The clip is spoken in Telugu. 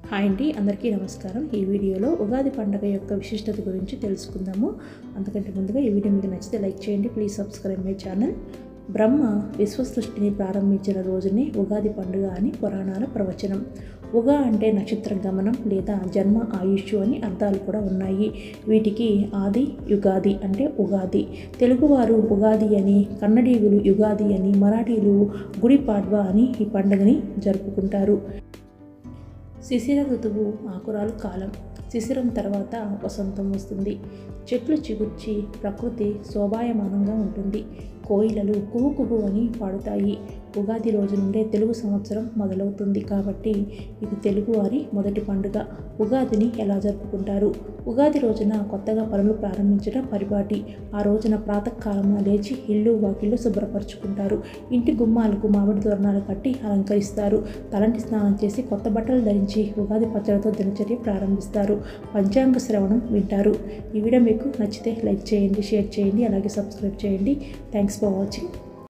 హాయ్ అండి అందరికీ నమస్కారం ఈ వీడియోలో ఉగాది పండుగ యొక్క విశిష్టత గురించి తెలుసుకుందాము అంతకంటే ముందుగా ఈ వీడియో మీకు నచ్చితే లైక్ చేయండి please subscribe my channel Brahma విశ్వ సృష్టిని ప్రారంభించిన రోజునే ఉగాది పండుగ అని పురాణాల ప్రవచనం ఉగా అంటే నక్షత్ర గమనం లేదా జన్మ ఆయుష్ అని అర్థాలు కూడా ఉన్నాయి వీటికి ఆది యుగాది అంటే ఉగాది తెలుగువారు ఉగాది అని కన్నడీయులు యుగాది అని మరాఠీలు గుడి పాడ్వా అని ఈ పండుగని జరుపుకుంటారు శిశిర ఋతువు ఆకురాలు కాలం శిశిరం తర్వాత వసంతం వస్తుంది చెట్లు చిగుర్చి ప్రకృతి శోభాయమానంగా ఉంటుంది కోయిలలు కుహు కుహు అని పాడుతాయి ఉగాది రోజు నుండే తెలుగు సంవత్సరం మొదలవుతుంది కాబట్టి ఇది తెలుగువారి మొదటి పండుగ ఉగాదిని ఎలా జరుపుకుంటారు ఉగాది రోజున కొత్తగా పనులు ప్రారంభించడం పరిపాటి ఆ రోజున ప్రాతకాలంలో లేచి ఇల్లు వాకిళ్ళు శుభ్రపరచుకుంటారు ఇంటి గుమ్మాలకు మామిడి తోరణాలు కట్టి అలంకరిస్తారు తలంటి స్నానం చేసి కొత్త బట్టలు ధరించి ఉగాది పచ్చడితో దినచర్య ప్రారంభిస్తారు పంచాంగ శ్రవణం వింటారు ఈ వీడియో మీకు నచ్చితే లైక్ చేయండి షేర్ చేయండి అలాగే సబ్స్క్రైబ్ చేయండి థ్యాంక్స్ ఫర్ వాచింగ్